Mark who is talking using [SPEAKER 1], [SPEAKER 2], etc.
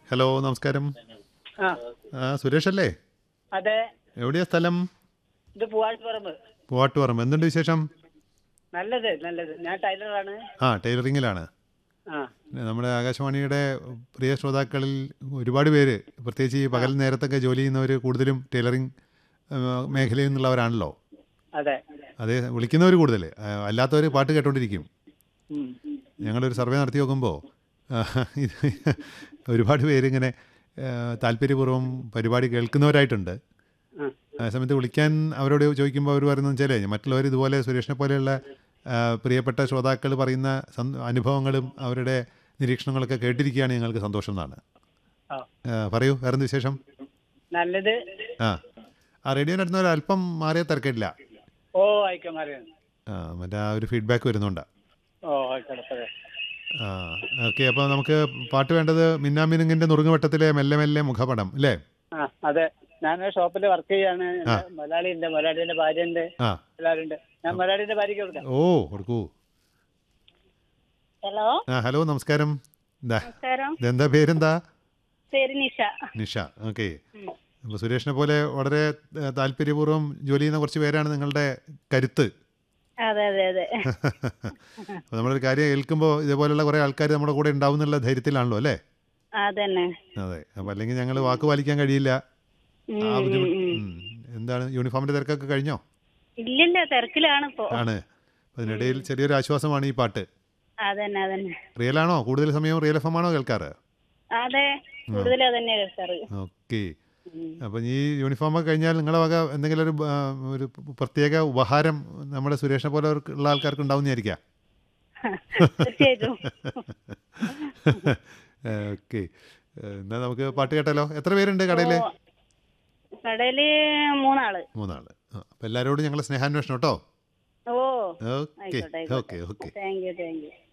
[SPEAKER 1] Hello നമസ്കാരം
[SPEAKER 2] ആ
[SPEAKER 1] ആ സുരേഷ് അല്ലേ
[SPEAKER 2] അതെ
[SPEAKER 1] എവിടെയാ സ്ഥലം
[SPEAKER 2] ഇത് പൂവാഴ്പറമ്പ്
[SPEAKER 1] പൂവാട്ടുപറമ്പ് എന്തുണ്ട് വിശേഷം
[SPEAKER 2] നല്ലത് നല്ലത് ഞാൻ ടൈലറാണ്
[SPEAKER 1] ആ ടൈലറിങ്ങിലാണ്
[SPEAKER 2] ആ
[SPEAKER 1] നമ്മുടെ ആകാശവാണിയുടെ പ്രിയ ശ്രോതാക്കളിൽ ഒരുപാട് പേര് പ്രത്യേകിച്ച് ഈ പകൽ നേരത്തൊക്കെ ജോലി ചെയ്യുന്നവർ കൂടുതലും ടൈലറിങ് ആ, മേഖലയിൽ നിന്നുള്ളവരാണല്ലോ
[SPEAKER 2] അതെ
[SPEAKER 1] അതേ വിളിക്കുന്നവർ കൂടുതൽ അല്ലാത്തവർ പാട്ട് കേട്ടോണ്ടിരിക്കും
[SPEAKER 2] ഉം.
[SPEAKER 1] ഞങ്ങളൊരു സർവേ നടത്തി നോക്കുമ്പോൾ ഇത് ഒരുപാട് പേരിങ്ങനെ ആ, താല്പര്യപൂർവ്വം പരിപാടി കേൾക്കുന്നവരായിട്ടുണ്ട്
[SPEAKER 2] ആ.
[SPEAKER 1] ആ സമയത്ത് വിളിക്കാൻ അവരോട് ചോദിക്കുമ്പോൾ അവർ പറയുന്നത് വെച്ചാലേ മറ്റുള്ളവർ ഇതുപോലെ സുരേഷിനെ പോലെയുള്ള ആ, പ്രിയപ്പെട്ട ശ്രോതാക്കൾ പറയുന്ന സന്ത- അനുഭവങ്ങളും അവരുടെ നിരീക്ഷണങ്ങളൊക്കെ കേട്ടിരിക്കുകയാണ് ഞങ്ങൾക്ക് സന്തോഷം എന്നാണ്
[SPEAKER 2] ആ.
[SPEAKER 1] ആ, പറയൂ വേറെന്ത് വിശേഷം
[SPEAKER 2] നല്ലത്
[SPEAKER 1] ആ ആ റേഡിയോനടുത്ത് ഒരു അല്പം മാറിയ തിരക്കില്ല
[SPEAKER 2] ഓ ആയിക്കോ മാറിയാണ്
[SPEAKER 1] ആ മറ്റേ ആ ഒരു ഫീഡ്ബാക്ക് വരുന്നുണ്ട്
[SPEAKER 2] ഓ ആയിക്കോട്ടെ അതെ.
[SPEAKER 1] ആ ഓക്കെ അപ്പോൾ നമുക്ക് പാട്ട് വേണ്ടത് മിന്നാമിനുങ്ങിൻ്റെ നുറുങ്ങുവട്ടത്തിലെ മെല്ലെ മെല്ലെ മുഖപടം അല്ലേ
[SPEAKER 2] ആ അതെ ഞാൻ ഷോപ്പിൽ വർക്ക് ചെയ്യാണ്
[SPEAKER 1] ആ.
[SPEAKER 2] മലയാളി ഉണ്ട് മലയാളിന്റെ ഭാര്യ ഉണ്ട്
[SPEAKER 1] ആ
[SPEAKER 2] എല്ലാവരും ഉണ്ട് ഞാൻ മലയാളിന്റെ ഭാര്യയ്ക്ക് കൊടുക്കാം
[SPEAKER 1] ഓ കൊടുക്കൂ
[SPEAKER 3] ഹലോ
[SPEAKER 1] ആ ഹലോ നമസ്കാരം എന്താ
[SPEAKER 3] നമസ്കാരം
[SPEAKER 1] ഇതെന്താ പേരെന്താ
[SPEAKER 3] പേര് നിഷ
[SPEAKER 1] നിഷ ഓക്കെ
[SPEAKER 3] ഉം.
[SPEAKER 1] അപ്പോൾ സുരേഷിനെ പോലെ വളരെ ഏ, താല്പര്യപൂർവ്വം ജോലി ചെയ്യുന്ന കുറച്ച് പേരാണ് നിങ്ങളുടെ കരുത്ത്
[SPEAKER 3] അതെ അതെ അതെ
[SPEAKER 1] അപ്പോൾ നമ്മളൊരു കാര്യം ഏൽക്കുമ്പോൾ ഇതേപോലെയുള്ള കുറേ ആൾക്കാർ നമ്മുടെ കൂടെ ഉണ്ടാവും എന്നുള്ള ധൈര്യത്തിലാണല്ലോ അല്ലേ
[SPEAKER 3] അതന്നെ
[SPEAKER 1] അതെ അപ്പോൾ അല്ലെങ്കിൽ ഞങ്ങൾ വാക്ക് പാലിക്കാൻ കഴിയില്ല
[SPEAKER 3] ഉം,
[SPEAKER 1] ആ ബുദ്ധിമുട്ട്
[SPEAKER 3] ഉം, ഉം.
[SPEAKER 1] ഉം. എന്താണ് യൂണിഫോമിൻ്റെ തിരക്കൊക്കെ കഴിഞ്ഞോ
[SPEAKER 3] ഇല്ലില്ല തിരക്കിലാണ് ഇപ്പോ
[SPEAKER 1] ആണ് അപ്പോൾ അതിനിടയിൽ ചെറിയൊരു ആശ്വാസമാണ് ഈ പാട്ട്
[SPEAKER 3] അതന്നെ അതന്നെ
[SPEAKER 1] റിയലാണോ കൂടുതൽ സമയം റിയൽ എഫ് എം ആണോ കേൾക്കാറ്
[SPEAKER 3] അതെ കൂടുതൽ അതന്നെ കേൾക്കാറ്
[SPEAKER 1] ഓക്കെ
[SPEAKER 3] ഉം.
[SPEAKER 1] അപ്പം ഈ യൂണിഫോമൊക്കെ കഴിഞ്ഞാൽ നിങ്ങളെ വക എന്തെങ്കിലും ഒരു ആ, ഒരു പ്രത്യേക ഉപഹാരം നമ്മുടെ സുരേഷിനെ പോലെ ഉള്ള ആൾക്കാർക്ക് ഉണ്ടാവുന്നതായിരിക്കാം
[SPEAKER 3] തീർച്ചയായിട്ടും
[SPEAKER 1] ഓക്കെ എന്നാൽ നമുക്ക് പാട്ട് കേട്ടാലോ എത്ര പേരുണ്ട് കടയിൽ
[SPEAKER 3] ഓ, കടയില് മൂന്നാള്
[SPEAKER 1] മൂന്നാള് ആ, അപ്പം എല്ലാവരോടും ഞങ്ങൾ സ്നേഹാന്വേഷണം കേട്ടോ
[SPEAKER 3] ഓ
[SPEAKER 1] ഓക്കെ
[SPEAKER 3] ആയിക്കോട്ടെ
[SPEAKER 1] okay okay
[SPEAKER 3] thank you thank U